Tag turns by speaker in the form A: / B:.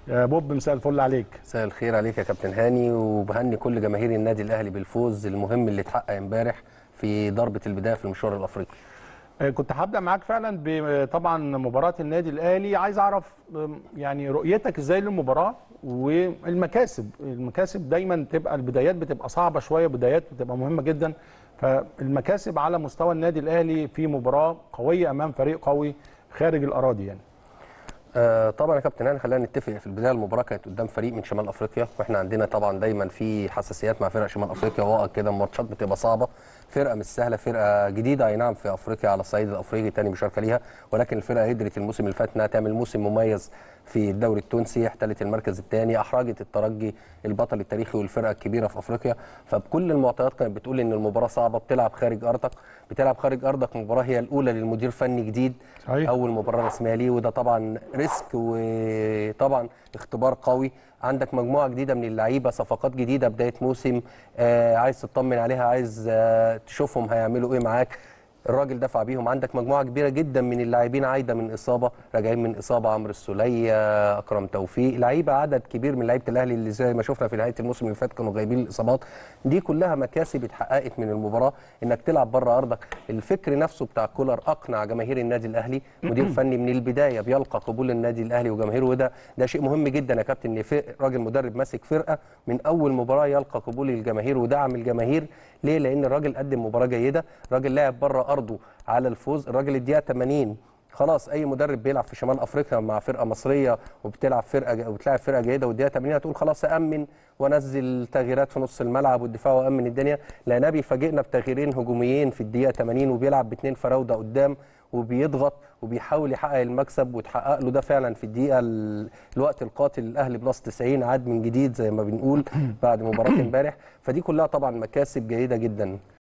A: يا بوب مساء الفل عليك
B: مساء الخير عليك يا كابتن هاني وبهني كل جماهير النادي الاهلي بالفوز المهم اللي اتحقق امبارح في ضربه البدايه في المشوار الافريقي
A: آه، كنت هبدا معاك فعلا ب- طبعا مباراه النادي الاهلي عايز اعرف آم، يعني رؤيتك ازاي للمباراه والمكاسب المكاسب دايما تبقى البدايات بتبقى صعبه شويه بدايات بتبقى مهمه جدا فالمكاسب على مستوى النادي الاهلي في مباراه قويه امام فريق قوي خارج الاراضي يعني
B: آه طبعا يا كابتن هاني خلينا نتفق في البدايه المباراه كانت قدام فريق من شمال افريقيا واحنا عندنا طبعا دايما في حساسيات مع فرق شمال افريقيا وقت كده الماتشات بتبقى صعبه فرقه مش سهله فرقه جديده اي نعم في افريقيا على الصعيد الافريقي تاني مشاركه ليها ولكن الفرقه قدرت الموسم اللي فات انها تعمل موسم مميز في الدوري التونسي احتلت المركز الثاني احرجت الترجي البطل التاريخي والفرقه الكبيره في افريقيا فبكل المعطيات كانت بتقول ان المباراه صعبه بتلعب خارج ارضك بتلعب خارج ارضك مباراه هي الاولى للمدير فني جديد
A: صحيح.
B: اول مباراه رسميه ليه وده طبعا ريسك وطبعا اختبار قوي عندك مجموعه جديده من اللعيبه صفقات جديده بدايه موسم آه عايز تطمن عليها عايز آه تشوفهم هيعملوا ايه معاك الراجل دفع بيهم عندك مجموعه كبيره جدا من اللاعبين عايده من اصابه راجعين من اصابه عمرو السوليه اكرم توفيق لعيبه عدد كبير من لعيبه الاهلي اللي زي ما شفنا في نهايه الموسم اللي فات كانوا غايبين الاصابات دي كلها مكاسب اتحققت من المباراه انك تلعب بره ارضك الفكر نفسه بتاع كولر اقنع جماهير النادي الاهلي مدير فني من البدايه بيلقى قبول النادي الاهلي وجماهيره وده ده شيء مهم جدا يا كابتن ان في- راجل مدرب ماسك فرقه من اول مباراه يلقى قبول الجماهير ودعم الجماهير ليه لان الراجل قدم مباراه جيده راجل لعب بره ارضه على الفوز الراجل الدقيقه 80 خلاص اي مدرب بيلعب في شمال افريقيا مع فرقه مصريه وبتلعب فرقه وبتلعب فرقه جيده والدقيقه 80 هتقول خلاص امن وانزل تغييرات في نص الملعب والدفاع وامن الدنيا لانها بيفاجئنا بتغييرين هجوميين في الدقيقه 80 وبيلعب باثنين فراوده قدام وبيضغط وبيحاول يحقق المكسب وتحقق له ده فعلا في الدقيقه ال- الوقت القاتل الاهلي بلس 90 عاد من جديد زي ما بنقول بعد مباراه امبارح فدي كلها طبعا مكاسب جيده جدا